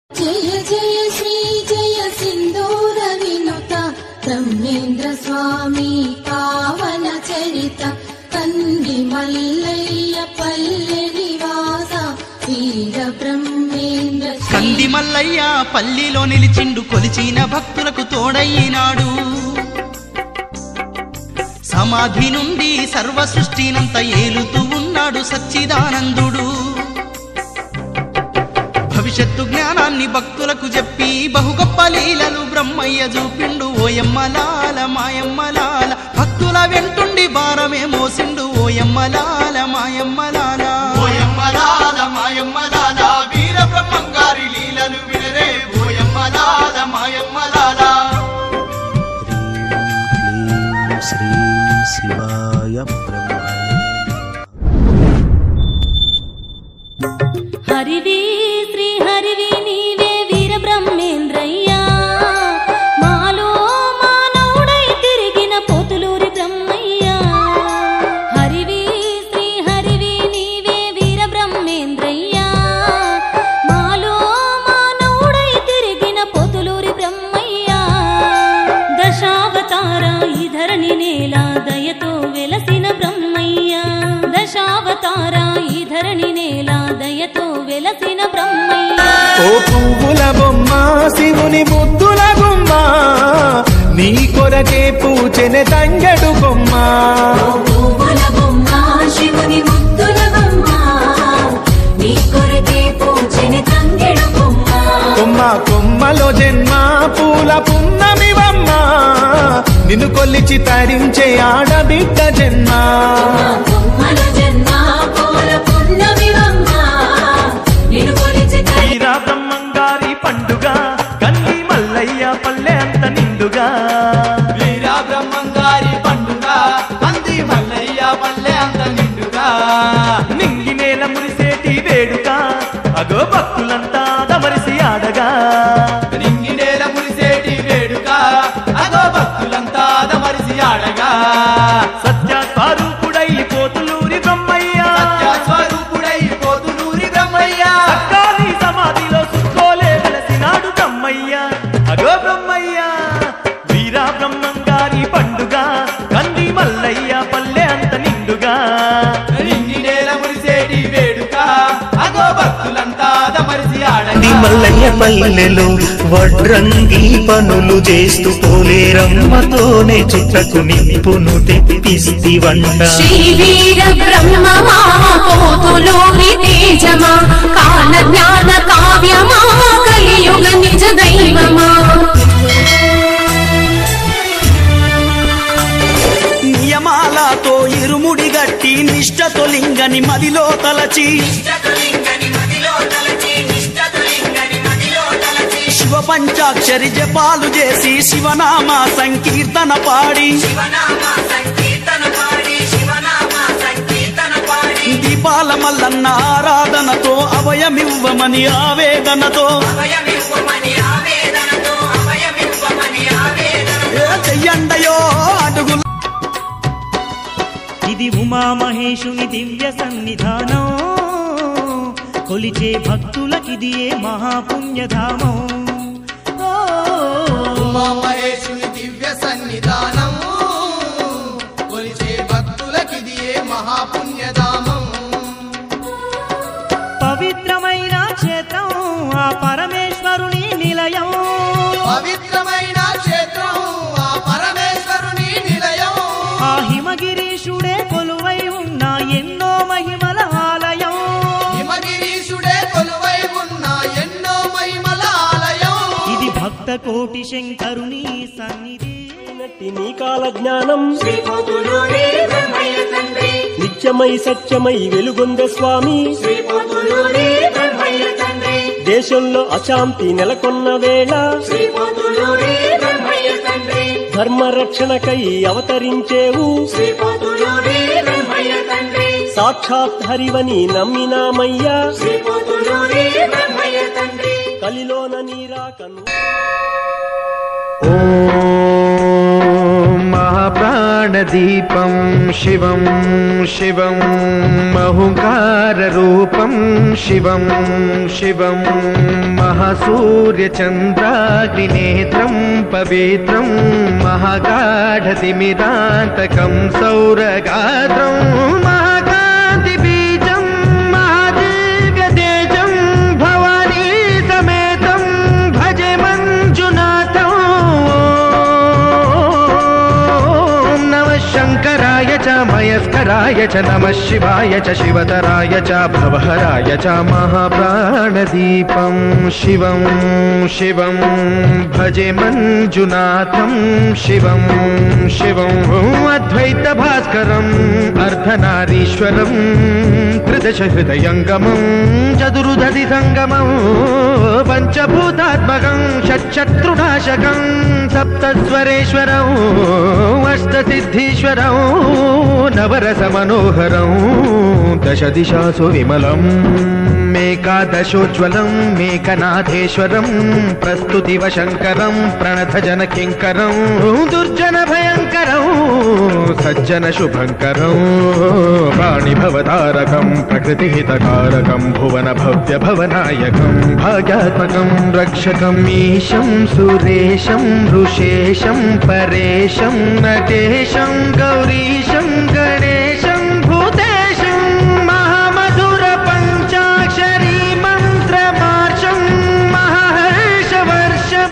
జయ జయ శ్రీ జయ సింధూర వినుత బ్రహ్మేంద్ర స్వామి పావన చరిత కంది మల్లయ్య పల్లె నివాస వీర బ్రహ్మేంద్ర శ్రీ కంది మల్లయ్య పల్లిలో నిలిచిండు కొలిచిన భక్తులకు తోడయ్యినాడు సమాధి నుండి సర్వ సృష్టినంత ఏలుతూ ఉన్నాడు సచ్చిదానందుడు భవిష్యత్తు జ్ఞానాన్ని భక్తులకు చెప్పి బహు గొప్ప లీలలు బ్రహ్మయ్య చూపిండు ఓయమ్మలాల మాయమ్మలాల భక్తుల వెంటుండి భారమే మోసిండు ఓయమ్మలాల మాయమ్మలాల ఓయమ్మలాల మాయమ్మలాల వీర బ్రహ్మంగారి లీలలు వినరే ఓయమ్మలాల మాయమ్మలాల హ్రీం శ్రీం శివాయ బ్రహ్మణే హరివి శ్రీ హరివి నీవే వీర బ్రహ్మేంద్రయ్యా మాలో మానవుడై తిరిగిన పోతులూరి బ్రహ్మయ్యా హరివి శ్రీ హరివి నీవే వీర బ్రహ్మేంద్రయ్యా మాలో మానవుడై తిరిగిన పోతులూరి బ్రహ్మయ్యా దశావతార ఈ ధరణి నేల దయతో వెలసిన బ్రహ్మయ్యా దశావతార ఈ ధరణి నేల దయతో వెలసిన బ్రహ్మయ్యా ఓ పువ్వుల బొమ్మ శివుని ముద్దుల గుమ్మ నీ కొరకే పూచెనె తంగడు బొమ్మ పువ్వుల బొమ్మ శివుని ముద్దుల బొమ్మ నీ కొరకే పూజని తంగెడు బొమ్మ కొమ్మ కొమ్మలో జన్మ పూల పున్నమి బొమ్మ నిన్ను కొల్లిచి తరించే ఆడబిడ్డ జన్మ బొమ్మల జన్మ పూల పున్నమి బొమ్మ నిన్ను కొలిచి తరి వీరా బ్రహ్మంగారి పండుగ కల్లి మల్లయ్య పల్లె అంత నిండుగా వీర బ్రహ్మంగారి పండుగ అంది మల్లయ్య పల్లె అంత నిండుగా నింగి నేల మురిసేటి వేడుక అగో భక్తులంతా దమరిసి ఆడగా నింగి నేల మురిసేటి వేడుక అగో భక్తులంతా దమరిసి ఆడగా సత్య స్వరూపుడై పోతులూరి బ్రహ్మయ్య సత్య స్వరూపుడై పోతులూరి బ్రహ్మయ్య సర్కారీ సమాధిలో సుక్కోలే వెలసినాడు బ్రహ్మయ్య అగో బ్రహ్మయ్య వీరా బ్రహ్మంగారి పండుగ కంది మల్లయ్య పల్లె అంత నిండుగా నింగి నేల మురిసేటి వేడుక అగో భక్తులంతా దమరిసి ఆడగా ది మల్లయ్య పల్లెలు వడ్రంగి పనులు చేస్తూ పోలేరమ్మతోనే చుట్టకు నింపును తెప్పిస్తి వంట శ్రీవీర బ్రహ్మమా పోతులోని తేజమా కాల జ్ఞాన కావ్యమా కలియుగ నిజ దైవమా నియమాలతో ఇరుముడి గట్టి నిష్టతో లింగని మదిలో తలచి శివ పంచాక్షరి జపాలు చేసి శివనామ సంకీర్తన పాడి దీపాల మల్లన్న ఆరాధనతో అభయమివ్వమని ఆవేదనతో ఏ చెయ్యండయో అడుగులు ఇది ఉమామహేషుని దివ్య సన్నిధానం కొలిచే భక్తులకిది ఏ మహాపుణ్యధామం ఓ, ఉమామహేశుని దివ్య సన్నిధానం కొలిచే భక్తులకిది ఏ మహాపుణ్యధామం పవిత్రమైన క్షేత్రం ఆ పరమేశ్వరుని నిలయం పవిత్రమైన క్షేత్రం ఆ పరమేశ్వరుని నిలయం ఆ హిమగిరీశుడే కొలువై ఉన్న ఎన్నో మహిమల ఆలయం హిమగిరీశుడే కొలువై ఉన్న ఎన్నో మహిమల ఆలయం ఇది భక్త కోటి శంకరుని సన్నిధి నీ కాల జ్ఞానం నిత్యమై సత్యమై వెలుగొందె స్వామి దేశంలో అశాంతి నెలకొన్న వేళ ధర్మ రక్షణకై అవతరించేవు సాక్షాత్ హరివని నమ్మినామయ్యా కలిలోన నీరాకను ఓం మహాప్రాణ ప్రాణదీపం శివం శివం మహుకారూపం శివం శివం మహాసూర్యచంద్రాగ్నినేత్రం పవిత్రం మహాగాఢతిమిరాంతకం సౌరగాత్రం మహాకాంతిబీజం మహాదివ్యతేజం భవానీ సమేతం భజే మంజునాథం ఓం నమః శంకరాయ చ మయస్కరాయ చ నమః శివాయ చ శివతరాయ చ భవహరాయ చ మహాప్రాణదీపం శివం శివం భజే మంజునాథం శివం శివం అద్వైత భాస్కరం అర్ధనారీశ్వరం త్రిదశ హృదయంగమం చతురుదధి సంగమం పంచభూతాత్మకం షట్శత్రునాశకం సప్తస్వరేశ్వరం అష్టసిద్ధీశ్వరం నవరస మనోహరం దశ దిశాసు విమలం మేకాదశోజ్వలం మేకనాథేశ్వరం ప్రస్తుతివ శంకరం ప్రణత జన కింకరం దుర్జన భయంకరం సజ్జన శుభంకరం ప్రాణిభవతారకం ప్రకృతి హితకారకం భువన భవ్య భవనాయకం భాగ్యాత్మకం రక్షకం ఈశం సురేశం ఋషేశం పరేశం నటేశం గౌరీశం గణేశం భూతేశం మహామధుర పంచాక్షరీ మంత్రమార్షం మహర్షవర్షం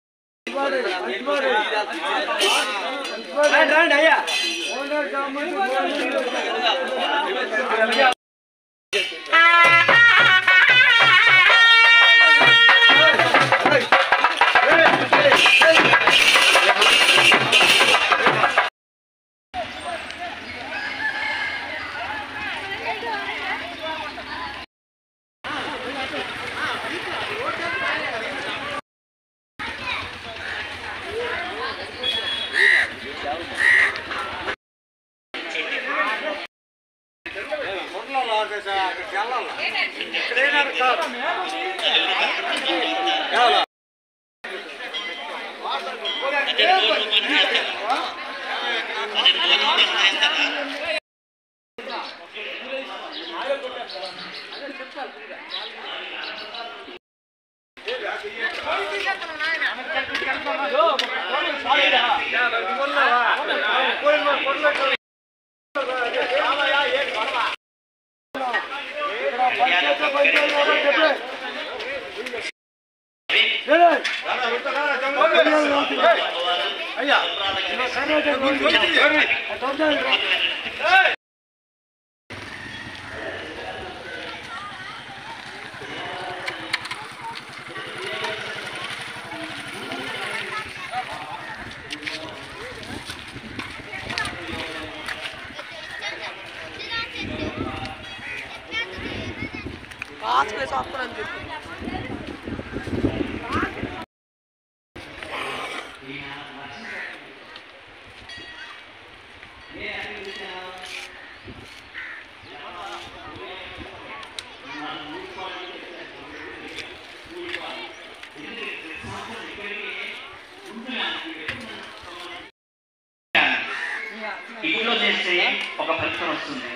ఇంట్లో చేస్తే ఒక ఫలితం వస్తుంది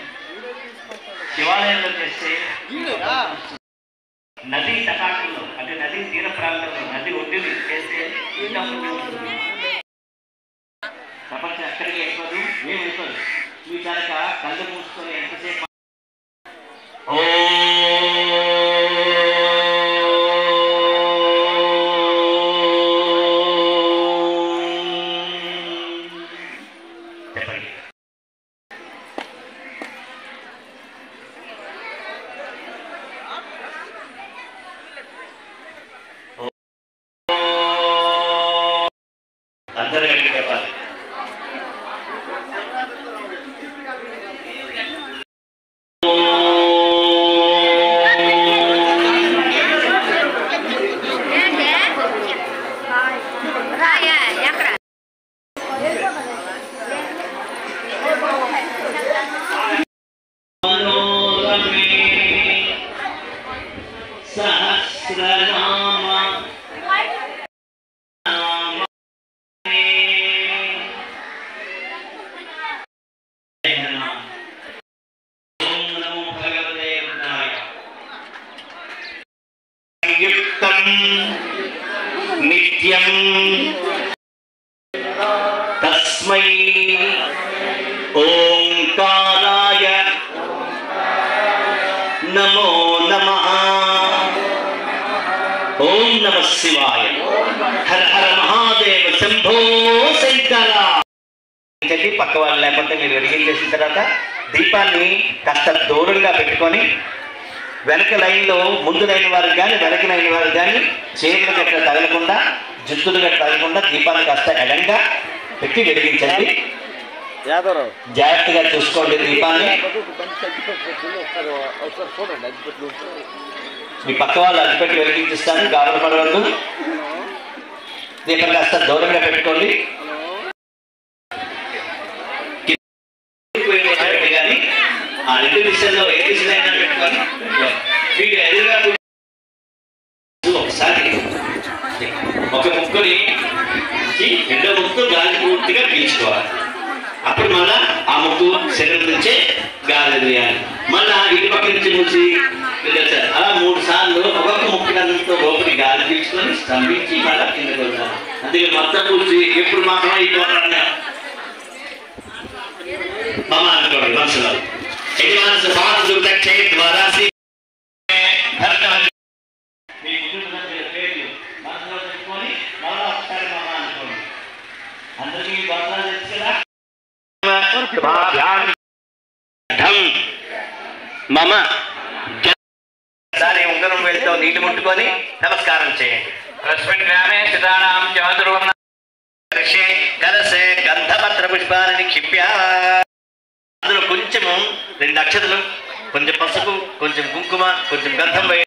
శివాలయంలో చేస్తే ఇంకో ఫలితం వస్తుంది. నది తటాకంలో అంటే నది తీర ప్రాంతంలో నది ఒడ్డుని చేస్తే ఇంకా పుణ్యం వస్తుంది ప్రపంచం ఎక్కడికి వెళ్ళిపోదు మేము వెళ్ళిపోదు మీ కనుక కళ్ళు మూసుకొని ఎంతసేపు చెప్పండి అందరూ కలిగి చెప్పాలి ఓం నిత్యం తస్మై ఓంకారాయ నమో నమ ఓం నమ శివాయ హర హర మహాదేవ శంభో శంకర చెప్పి పక్క వాళ్ళు లేకపోతే మీరు వెలిగించేసిన తర్వాత దీపాన్ని కాస్త దూరంగా పెట్టుకొని వెనక లైన్లో ముందు లైన్ వారికి కానీ వెనక లైన్ వారికి కానీ చేతులు గట్ట తగలకుండా జుత్తులు గట్ట తగలకుండా దీపాన్ని కాస్త ఎడంగా పెట్టి వెలిగించండి జాగ్రత్తగా చూసుకోండి దీపాన్ని మీ పక్క వాళ్ళు అడ్డుపెట్టి వెలిగించిస్తారు గాబర పడవద్దు దీపం కాస్త దూరంగా పెట్టుకోండి కానీ ఆ రెండు విషయంలో ఏ విషయం అయినా పెట్టుకొని మీకు ఎదురుగా కూర్చో- ఒకసారి ఒక ముక్కుని ఈ రెండో ముక్కు గాలి పూర్తిగా పీల్చుకోవాలి అప్పుడు మళ్ళా ఆ ముక్కు శరీరం నుంచే గాలి వదిలేయాలి మళ్ళా ఇటు పక్క నుంచి మూసి వదిలేస్తారు. అలా మూడు సార్లు ఒక్కొక్క ముక్కుడంతో లోపలి గాలి పీల్చుకొని స్తంభించి మళ్ళా కిందకి వెళ్తారు అందుకే మొత్తం కూర్చి ఎప్పుడు మాత్రం ఈ పోరాడినా మమ అనుకోండి మనసులో ఇది మనసు సమస్త దక్షే ద్వారా మీ కుటుంబ సభ్యుల పేర్లు మనసులో పెట్టుకొని మరో ఒకసారి మమ అనుకోండి అందరికీ ఈ గోత్రాలు తెలుసు కదా ఢం మమ ఒకసారి ఉంగరం వేలితో నీటి ముట్టుకొని నమస్కారం చేయండి రస్మిన్ గ్రామే స్థితానాం చతుర్వర్ణ ఋషి కలసే గంధపత్ర పుష్పాన్ని నిక్షిప్య అందులో కొంచెము రెండు అక్షతలు కొంచెం పసుపు కొంచెం కుంకుమ కొంచెం గంధం వేయ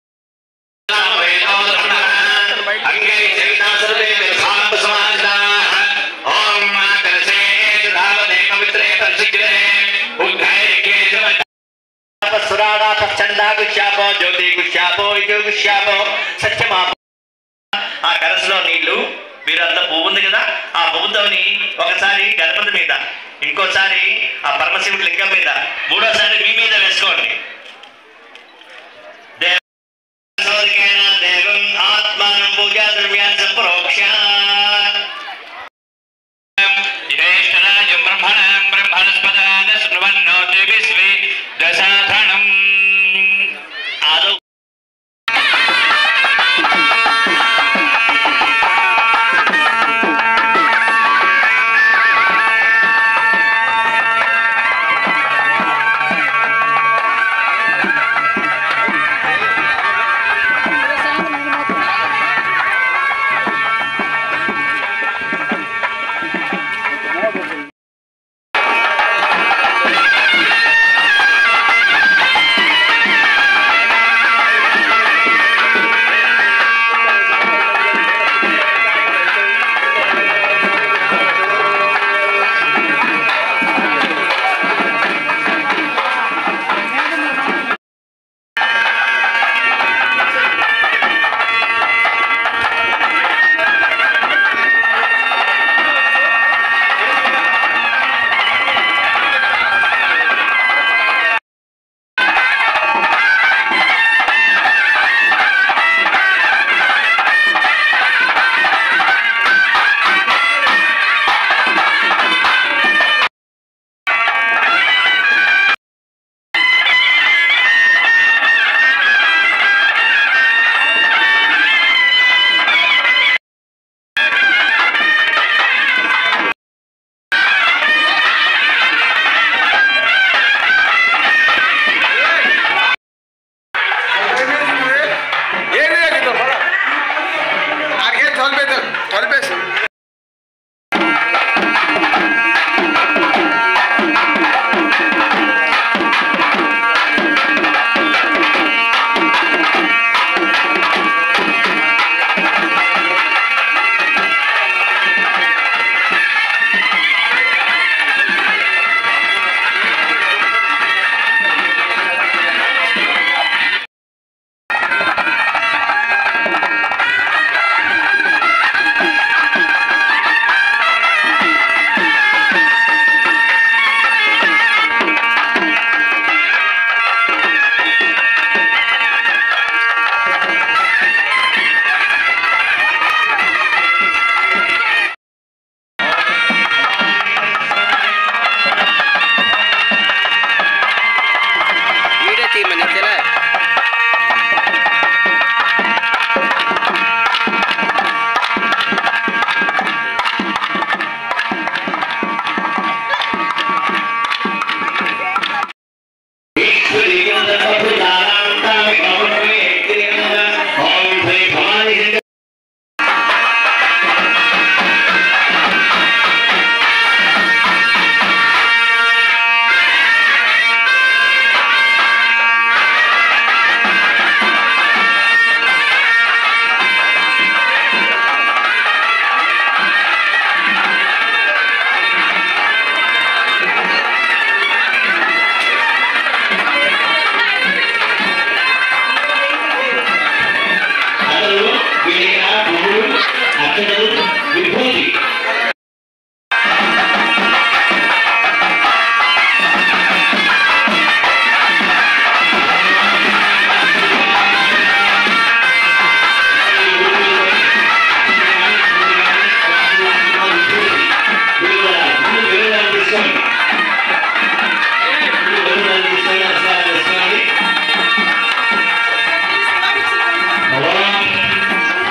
అంగే జగన్నాథుడే సాంబ సమాజాః. ఓం మా కలసే ధావనే పవిత్రే పరిశుద్ధే ఉద్ధైర్యే జమ సురాడా పచ్చండా గుష్యాపో జ్యోతి గుష్యాపో ఇజో గుష్యాపో సత్యమా ఆ కరసులో నీళ్లు మీరు అందులో పువ్వు ఉంది కదా ఆ పువ్వుతోని ఒకసారి గణపతి మీద ఇంకోసారి ఆ పరమశివుడి లింగం మీద మూడోసారి మీ మీద వేసుకోండి దేవోదికేన దేవం ఆత్మానం పూజా ద్రవ్యాన్ని సంప్రోక్ష బ్రహ్మణం బ్రహ్మణస్పదాన శృణ్వన్నో దేవిస్వే దశాధనం ఆదో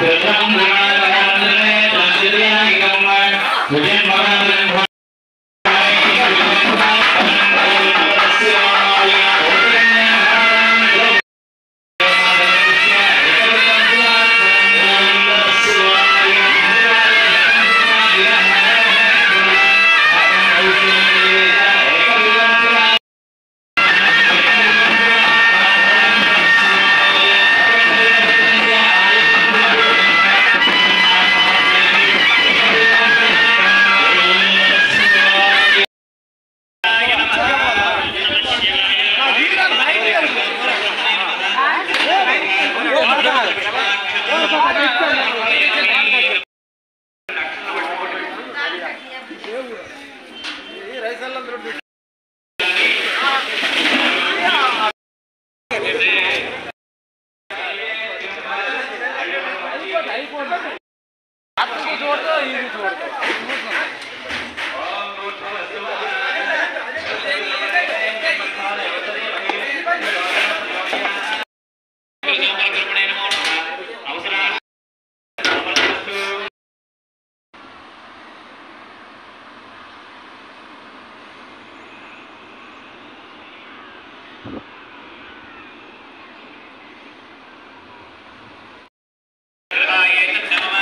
శ్రీరాయ నమః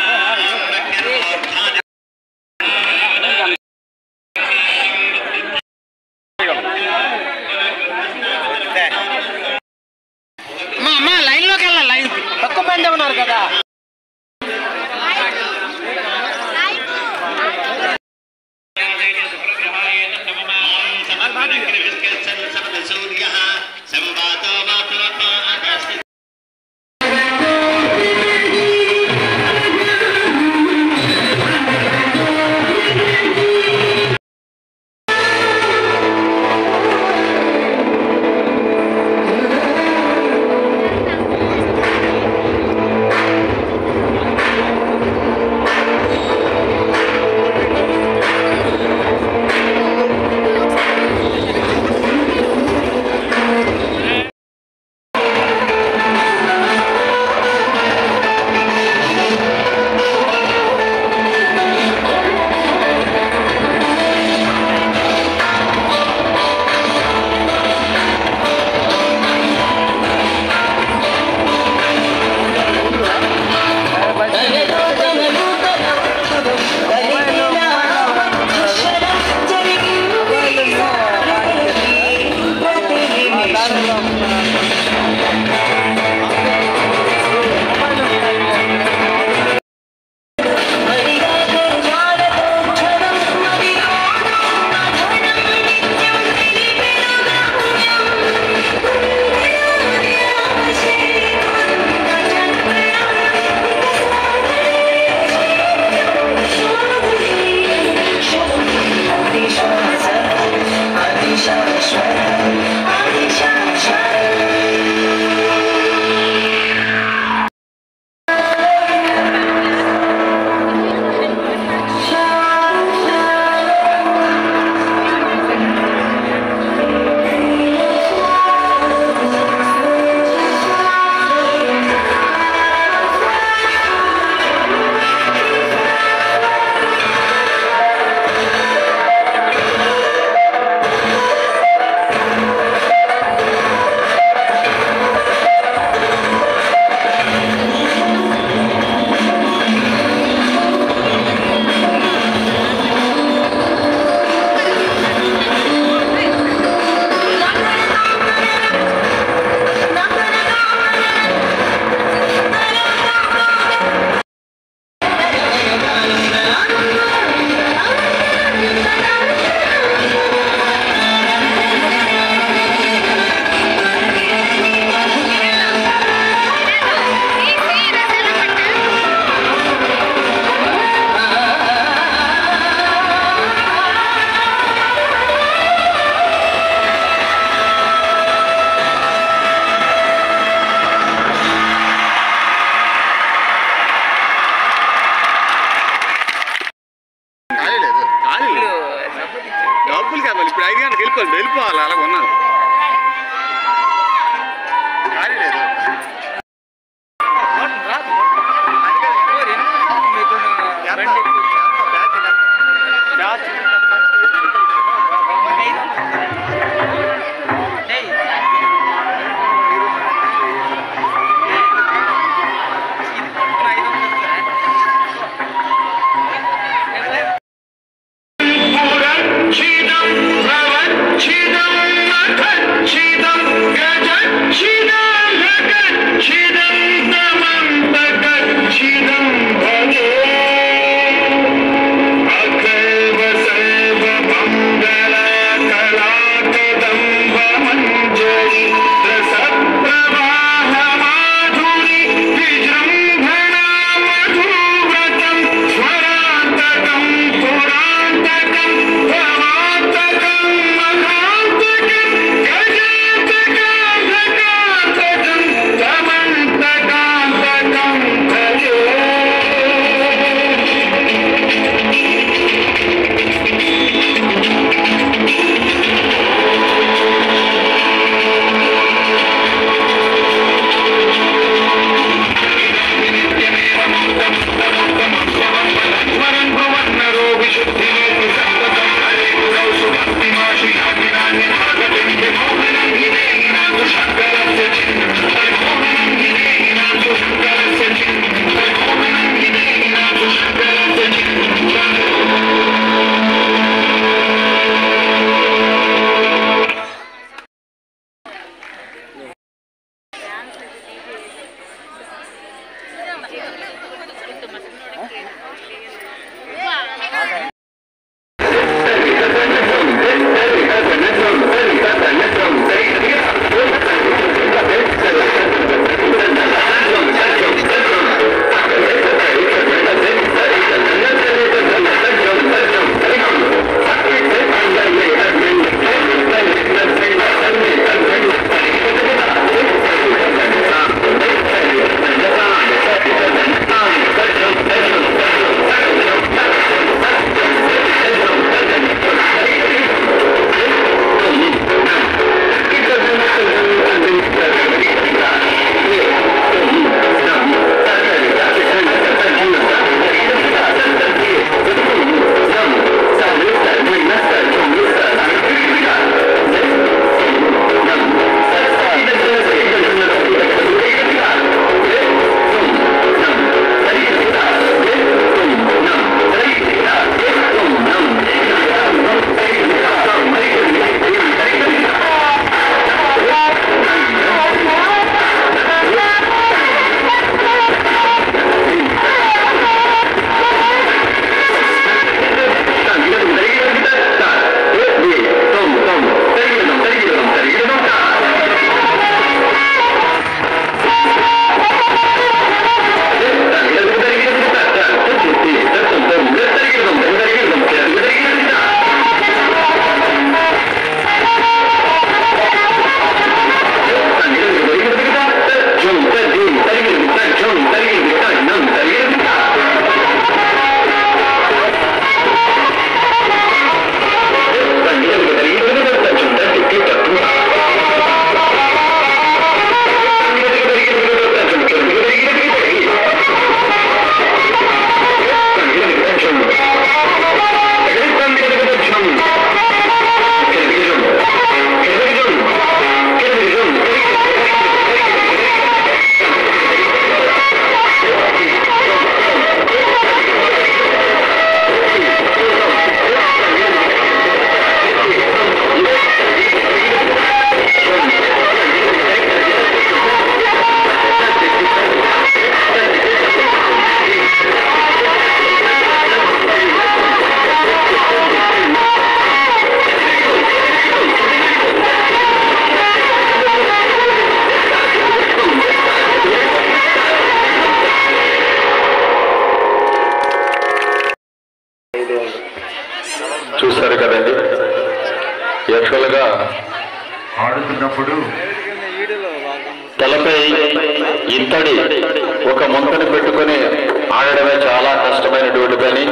చేస్తున్నప్పుడు తలపై ఇంతడి ఒక ముంతను పెట్టుకొని ఆడడమే చాలా కష్టమైనటువంటి పని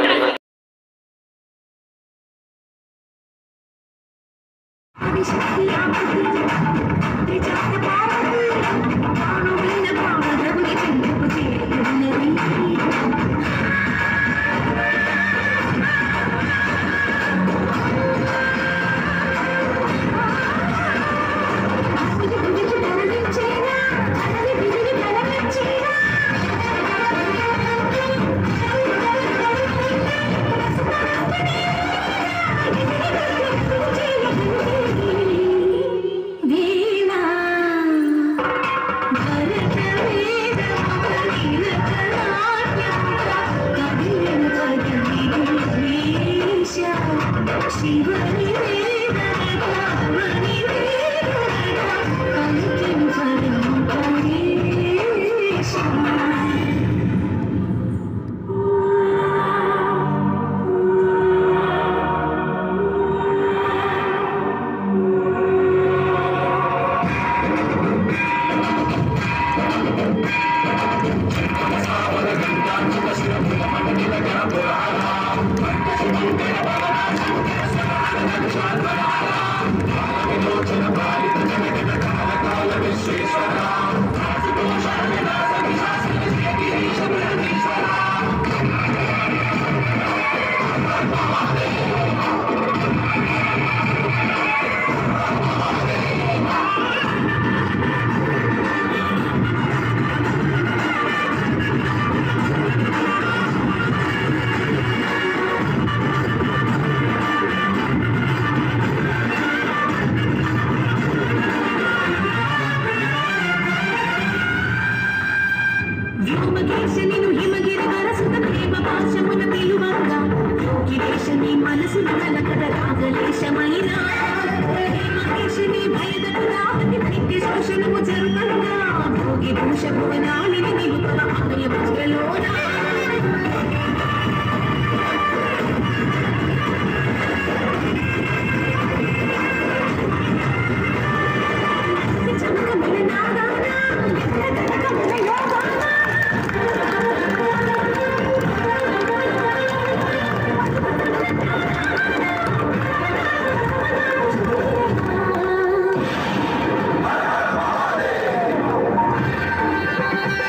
మనసును కలకడ రాగలేశమైన హేమకేశిని భయదపురావతి దైత్య శోషణము జరుగంగా భోగి భూష భువనాలిని నిలుపవ ఆలయ వజ్రలోనా ఆ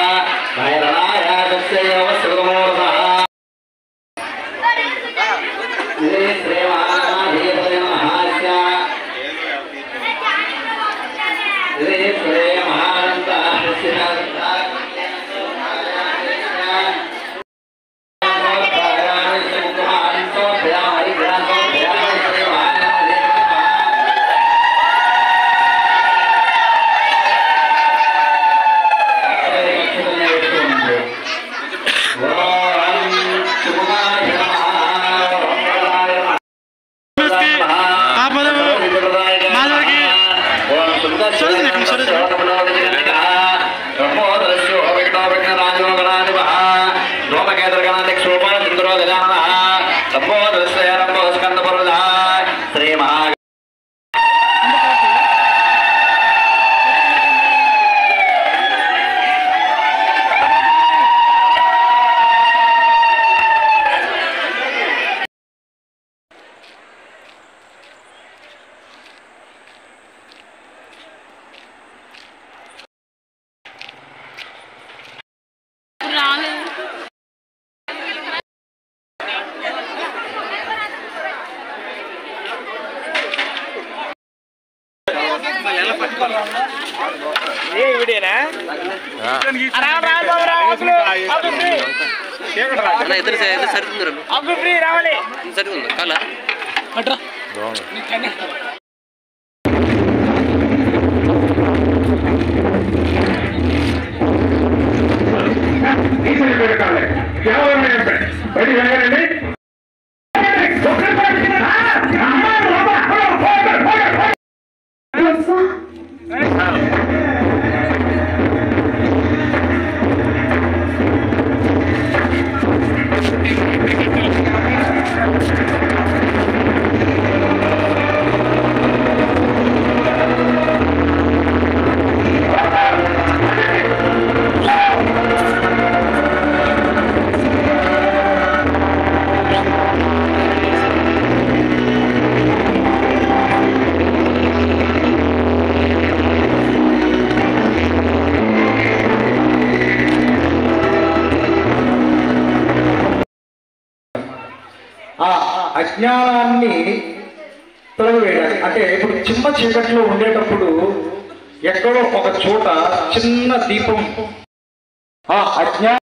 భైరవాయాగస్య యోగశ్రుతమూర్ధः శ్రీ శ్రీమహాధీపతి మహాస్య శ్రీ శ్రీ మహానందాస్య కేంద్రగణానికి సోపాన చంద్రో గజానన లంబో దృశ్య లంబో స్కంద పర్వత శ్రీ మహా ఇద్దరు ఇద్దరు సరిపోతుంది రావాలి సరిపోతుంది కాలా ఆ అజ్ఞానాన్ని తొలగివేయాలి అంటే ఇప్పుడు చిమ్మ చీకట్లో ఉండేటప్పుడు ఎక్కడో ఒక చోట చిన్న దీపం ఆ అజ్ఞా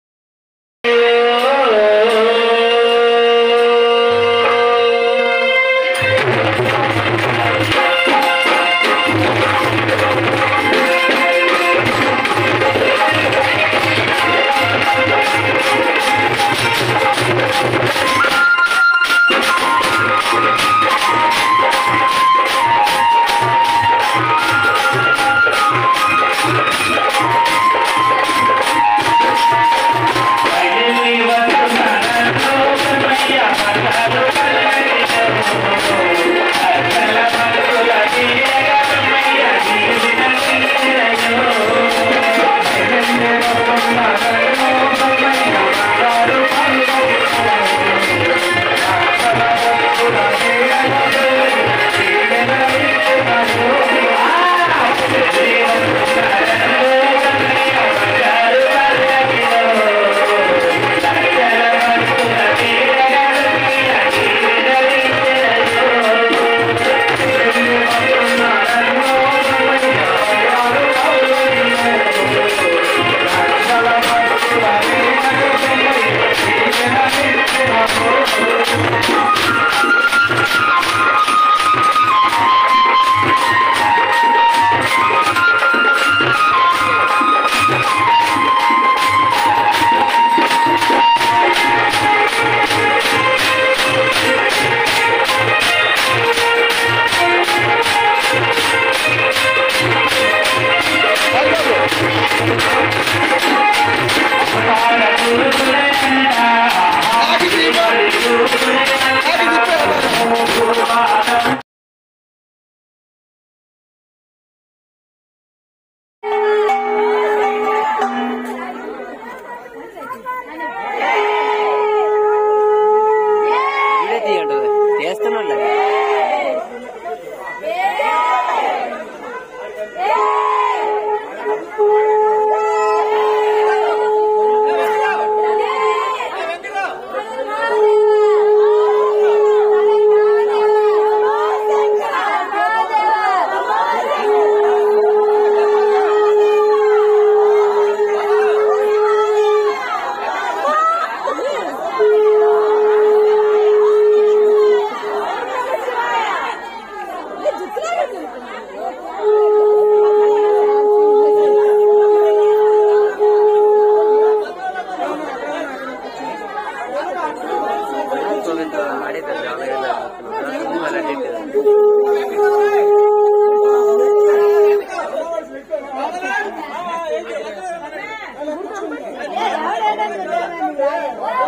Yeah.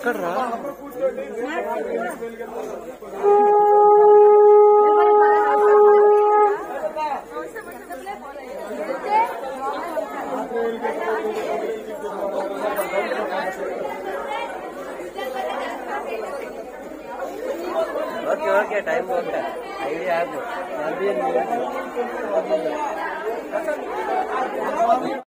ఎక్కడ్రా okay okay time okay idea